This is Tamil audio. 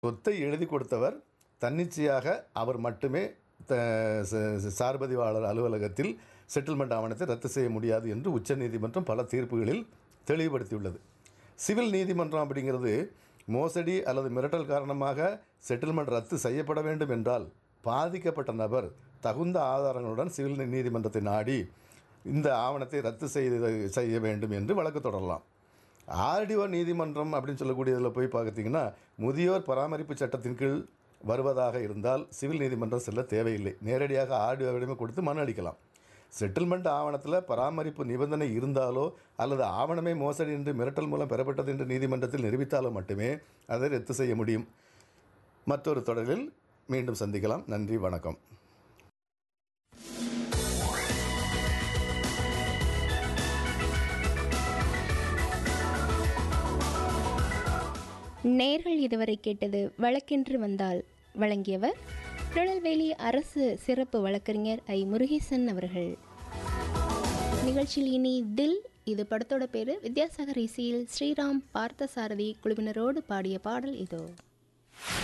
சொத்தை எழுதி கொடுத்தவர் தன்னிச்சையாக அவர் மட்டுமே த ச- ச- சார்பதிவாளர் அலுவலகத்தில் செட்டில்மெண்ட் ஆவணத்தை ரத்து செய்ய முடியாது என்று உச்சநீதிமன்றம் பல தீர்ப்புகளில் தெளிவுபடுத்தியுள்ளது சிவில் நீதிமன்றம் அப்படிங்கிறது மோசடி அல்லது மிரட்டல் காரணமாக செட்டில்மெண்ட் ரத்து செய்யப்பட வேண்டும் என்றால் பாதிக்கப்பட்ட நபர் தகுந்த ஆதாரங்களுடன் சிவில் நீ- நீதிமன்றத்தை நாடி இந்த ஆவணத்தை ரத்து செய்து செய்ய வேண்டும் என்று வழக்கு தொடரலாம் ஆர்டிஓ நீதிமன்றம் அப்படின்னு சொல்லக்கூடியதில் போய் பார்த்தீங்கன்னா முதியோர் பராமரிப்பு சட்டத்தின் கீழ் வருவதாக இருந்தால் சிவில் நீதிமன்றம் செல்ல தேவையில்லை நேரடியாக ஆர்டிஓவிடமே கொடுத்து மனு அளிக்கலாம் செட்டில்மெண்ட் ஆவணத்தில் பராமரிப்பு நிபந்தனை இருந்தாலோ அல்லது ஆவணமே மோசடி என்று மிரட்டல் மூலம் பெறப்பட்டது என்று நீதிமன்றத்தில் நிரூபித்தாலோ மட்டுமே அதை ரத்து செய்ய முடியும் மற்றொரு தொடரில் மீண்டும் சந்திக்கலாம் நன்றி வணக்கம் நேர்கள் இதுவரை கேட்டது வழக்கென்று வந்தால் வழங்கியவர் திருநெல்வேலி அரசு சிறப்பு வழக்கறிஞர் ஐ முருகேசன் அவர்கள் நிகழ்ச்சியில் இனி தில் இது படத்தோட பேரு வித்யாசாகர் இசையில் ஸ்ரீராம் பார்த்தசாரதி குழுவினரோடு பாடிய பாடல் இதோ